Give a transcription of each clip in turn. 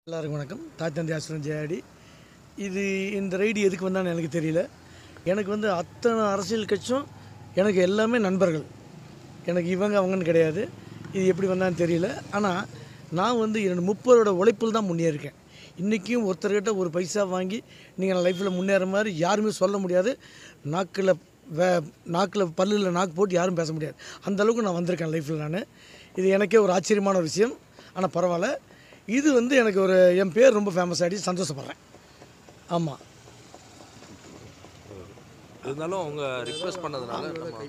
எல்லாருக்கும் வணக்கம் தாய் தந்தை ஆசிரியர் ஜெயாடி இது இந்த ரைடு எதுக்கு வந்தான்னு எனக்கு தெரியல எனக்கு வந்து அத்தனை அரசியல் கட்சியும் எனக்கு எல்லாமே நண்பர்கள் எனக்கு இவங்க அவங்கன்னு கிடையாது இது எப்படி வந்தான்னு தெரியல ஆனால் நான் வந்து என்னோட முப்பதோட உழைப்பில் தான் முன்னேறிருக்கேன் இன்றைக்கும் ஒருத்தர்கிட்ட ஒரு பைசா வாங்கி நீங்கள் லைஃப்பில் முன்னேற மாதிரி யாருமே சொல்ல முடியாது நாக்கில் வே நாக்கில் பல்லில் நாக்கு போட்டு யாரும் பேச முடியாது அந்த அளவுக்கு நான் வந்திருக்கேன் லைஃப்பில் நான் இது எனக்கே ஒரு ஆச்சரியமான ஒரு விஷயம் ஆனால் பரவாயில்ல இது வந்து எனக்கு ஒரு என் பேர் ரொம்ப ஃபேமஸ் ஆகிடுச்சு சந்தோஷப்படுறேன் ஆமாம் இருந்தாலும் அவங்க ரிக்வெஸ்ட் பண்ணதுனால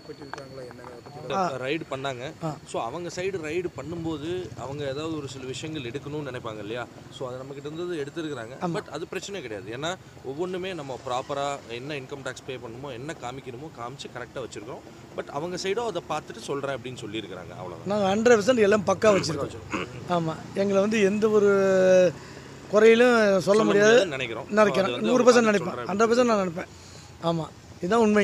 ரைடு பண்ணாங்க ஸோ அவங்க சைடு ரைடு பண்ணும்போது அவங்க ஏதாவது ஒரு சில விஷயங்கள் எடுக்கணும்னு நினைப்பாங்க இல்லையா ஸோ அதை நம்ம கிட்ட இருந்து எடுத்துருக்குறாங்க பட் அது பிரச்சனை கிடையாது ஏன்னா ஒவ்வொன்றுமே நம்ம ப்ராப்பராக என்ன இன்கம் டேக்ஸ் பே பண்ணணுமோ என்ன காமிக்கணுமோ காமிச்சு கரெக்டாக வச்சிருக்கோம் பட் அவங்க சைடும் அதை பார்த்துட்டு சொல்கிறேன் அப்படின்னு சொல்லியிருக்கிறாங்க அவ்வளோதான் நாங்கள் ஹண்ட்ரட் பர்சன்ட் எல்லாம் பக்கா வச்சுருக்கோம் ஆமாம் எங்களை வந்து எந்த ஒரு குறையிலும் சொல்ல முடியாது முடியாதுன்னு நினைக்கிறோம் So, அது நினைக்கிறேன் வந்து நூறு அவங்க பர்சன்ட் பார்த்து நினைப்பேன் சொல்றேன் ஹண்ட்ரட் பர்சன்ட் நான் நினைப்பேன் ஆமாம் இதுதான் உண்மை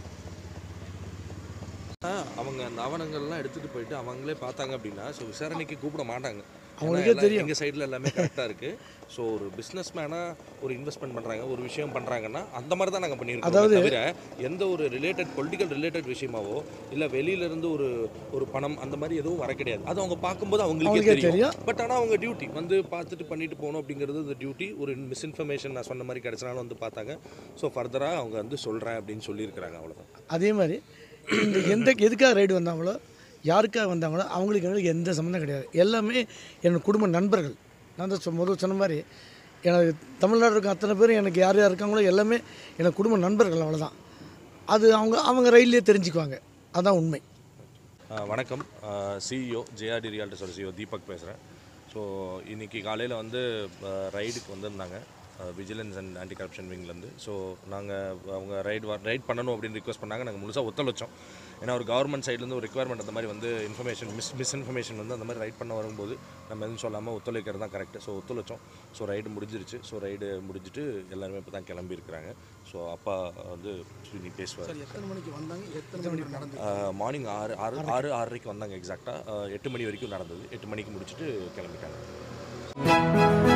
ஆ, அவங்க அந்த ஆவணங்கள்லாம் எடுத்துட்டு போயிட்டு அவங்களே பார்த்தாங்க அப்படின்னா ஸோ விசாரணைக்கு கூப்பிட மாட்டாங்க அவங்களுக்கே தெரியும். எங்கள் சைடில் எல்லாமே கரெக்டாக இருக்குது ஸோ ஒரு பிஸ்னஸ் மேனாக ஒரு இன்வெஸ்ட்மெண்ட் பண்ணுறாங்க ஒரு விஷயம் பண்ணுறாங்கன்னா அந்த மாதிரி தான் நாங்கள் பண்ணியிருக்கோம் அதாவது- தவிர எந்த ஒரு ரிலேட்டட் பொலிட்டிக்கல் ரிலேட்டட் விஷயமாவோ இல்லை வெளியிலேருந்து ஒரு ஒரு பணம் அந்த மாதிரி எதுவும் வர கிடையாது அது அவங்க பார்க்கும்போது அவங்களுக்கே அவங்களுக்கே தெரியும் தெரியும். பட் ஆனால் அவங்க டியூட்டி வந்து பார்த்துட்டு பண்ணிட்டு போகணும் அப்படிங்கிறது இந்த டியூட்டி ஒரு மிஸ்இன்ஃபர்மேஷன் நான் சொன்ன மாதிரி கிடைச்சனாலும் வந்து பார்த்தாங்க ஸோ ஃபர்தராக அவங்க வந்து சொல்கிறேன் அப்படின்னு சொல்லியிருக்கிறாங்க அவ்வளோதான் அதே மாதிரி இந்த எந்த எதுக்காக ரைடு வந்தாங்களோ யாருக்காக வந்தாங்களோ அவங்களுக்கு எங்களுக்கு எந்த சம்மந்தம் கிடையாது எல்லாமே என்னோட குடும்ப நண்பர்கள் நான் தான் சொ- முதல்ல சொன்ன மாதிரி எனக்கு தமிழ்நாடு இருக்க அத்தனை பேரும் எனக்கு யார் யார் இருக்காங்களோ எல்லாமே எனக்கு குடும்ப நண்பர்கள் அவ்வளோதான் அது அவங்க அவங்க ரயிலே தெரிஞ்சுக்குவாங்க அதான் உண்மை ஆ, வணக்கம் சிஇஓ ஜேஆர்டி ரியால்டர்ஸோட சிஇஓ தீபக் பேசுகிறேன் ஸோ இன்னைக்கு காலையில் வந்து ரைடுக்கு வந்திருந்தாங்க விஜிலன்ஸ் அண்ட் ஆன்டி கரப்ஷன் விங்லேருந்து ஸோ நாங்கள் அவங்க ரைட் ரைட் பண்ணணும் அப்படின்னு ரிக்வஸ்ட் பண்ணாங்க நாங்கள் முழுசாக ஒத்துழைச்சோம் ஏன்னா ஒரு கவர்மெண்ட் சைட்லேருந்து ஒரு ரெக்குவயர்மெண்ட் அந்த மாதிரி வந்து இன்ஃபர்மேஷன் மிஸ் மிஸ்இன்ஃபர்மேஷன் வந்து அந்த மாதிரி ரைட் பண்ண வரும்போது நம்ம எதுவும் சொல்லாமல் ஒத்துழைக்கிறது தான் கரெக்டு ஸோ ஒத்துழைச்சோம் ஸோ ரைடு முடிஞ்சிருச்சு ஸோ ரைடு முடிஞ்சிட்டு எல்லாருமே இப்போ தான் கிளம்பி இருக்கிறாங்க ஸோ அப்பா வந்து ஸ்ரீனி பேசுவார் எத்தனை மணிக்கு வந்தாங்க எத்தனை மணிக்கு நடந்தது மார்னிங் ஆறு ஆறு ஆறு ஆறரைக்கு வந்தாங்க எக்ஸாக்டாக எட்டு மணி வரைக்கும் நடந்தது எட்டு மணிக்கு முடிச்சுட்டு கிளம்பிட்டாங்க